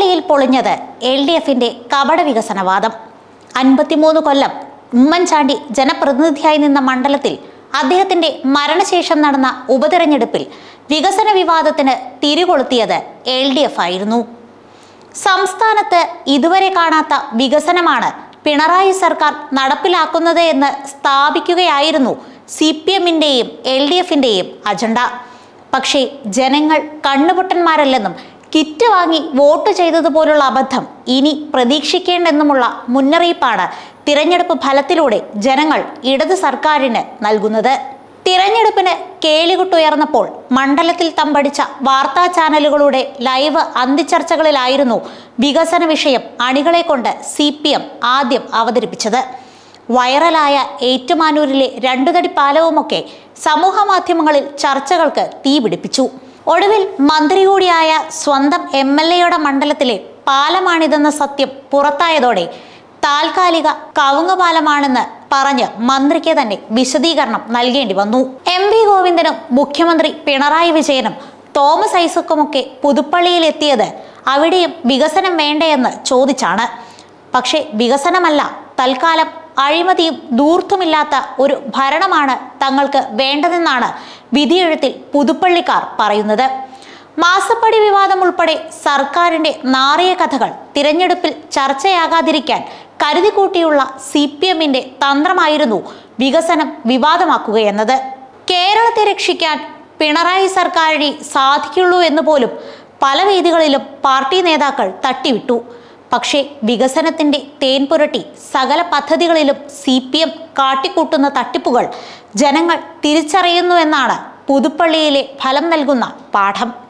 പുതുപ്പള്ളിയിൽ പൊളിഞ്ഞത് L D എഫിന്റെ കപട വികസനവാദം അൻപത്തിമൂന്ന് കൊല്ലം ഉമ്മൻചാണ്ടി ജനപ്രതിനിധിയായി നിന്ന മണ്ഡലത്തിൽ അദ്ദേഹത്തിന്റെ മരണശേഷം നടന്ന ഉപതെരഞ്ഞെടുപ്പിൽ വികസന വിവാദത്തിന് തിരികൊളുത്തിയത് എൽ ഡി എഫ് ആയിരുന്നു സംസ്ഥാനത്ത് ഇതുവരെ കാണാത്ത വികസനമാണ് പിണറായി സർക്കാർ നടപ്പിലാക്കുന്നത് എന്ന് സ്ഥാപിക്കുകയായിരുന്നു സി പി എമ്മിൻ്റെയും എൽ ഡി എഫിൻ്റെയും അജണ്ട പക്ഷേ ജനങ്ങൾ കണ്ണുപൊട്ടന്മാരല്ലെന്നും കിറ്റ് വാങ്ങി വോട്ട് ചെയ്തതുപോലുള്ള അബദ്ധം ഇനി പ്രതീക്ഷിക്കേണ്ടെന്നുമുള്ള മുന്നറിയിപ്പാണ് തിരഞ്ഞെടുപ്പ് ഫലത്തിലൂടെ ജനങ്ങൾ ഇടത് സർക്കാരിന് നൽകുന്നത് തിരഞ്ഞെടുപ്പിന് കേളികുട്ടുയർന്നപ്പോൾ മണ്ഡലത്തിൽ തമ്പടിച്ച വാർത്താ ചാനലുകളുടെ ലൈവ് അന്തിച്ചർച്ചകളിലായിരുന്നു വികസന വിഷയം അണികളെ കൊണ്ട് സി പി എം ആദ്യം അവതരിപ്പിച്ചത് വൈറലായ ഏറ്റുമാനൂരിലെ രണ്ടുതടി പാലവുമൊക്കെ സമൂഹ മാധ്യമങ്ങളിൽ ചർച്ചകൾക്ക് തീപിടിപ്പിച്ചു ഒടുവിൽ മന്ത്രി കൂടിയായ സ്വന്തം എം എൽ എയുടെ മണ്ഡലത്തിലെ പാലമാണിതെന്ന സത്യം പുറത്തായതോടെ താൽക്കാലിക കവുങ്ങുപാലമാണെന്ന് പറഞ്ഞ് മന്ത്രിക്ക് തന്നെ വിശദീകരണം നൽകേണ്ടി വന്നു എം വി ഗോവിന്ദനും മുഖ്യമന്ത്രി പിണറായി വിജയനും തോമസ് ഐസക്കുമൊക്കെ പുതുപ്പള്ളിയിൽ എത്തിയത് അവിടെയും വികസനം വേണ്ടയെന്ന് ചോദിച്ചാണ് പക്ഷേ വികസനമല്ല തൽക്കാലം അഴിമതിയും ദൂർത്തുമില്ലാത്ത ഒരു ഭരണമാണ് തങ്ങൾക്ക് വേണ്ടതെന്നാണ് വിധിയെഴുത്തിൽ പുതുപ്പള്ളിക്കാർ പറയുന്നത് മാസപ്പടി വിവാദം ഉൾപ്പെടെ സർക്കാരിന്റെ നാറിയ കഥകൾ തിരഞ്ഞെടുപ്പിൽ ചർച്ചയാകാതിരിക്കാൻ കരുതിക്കൂട്ടിയുള്ള സി പി എമ്മിന്റെ തന്ത്രമായിരുന്നു വികസനം വിവാദമാക്കുകയെന്നത് കേരളത്തെ രക്ഷിക്കാൻ പിണറായി സർക്കാരിനെ സാധിക്കുള്ളൂ എന്ന് പോലും പല വേദികളിലും പാർട്ടി നേതാക്കൾ തട്ടിവിട്ടു പക്ഷേ വികസനത്തിന്റെ തേൻ പുരട്ടി സകല പദ്ധതികളിലും സി പി എം കാട്ടിക്കൂട്ടുന്ന തട്ടിപ്പുകൾ ജനങ്ങൾ തിരിച്ചറിയുന്നു എന്നാണ് പുതുപ്പള്ളിയിലെ ഫലം നൽകുന്ന പാഠം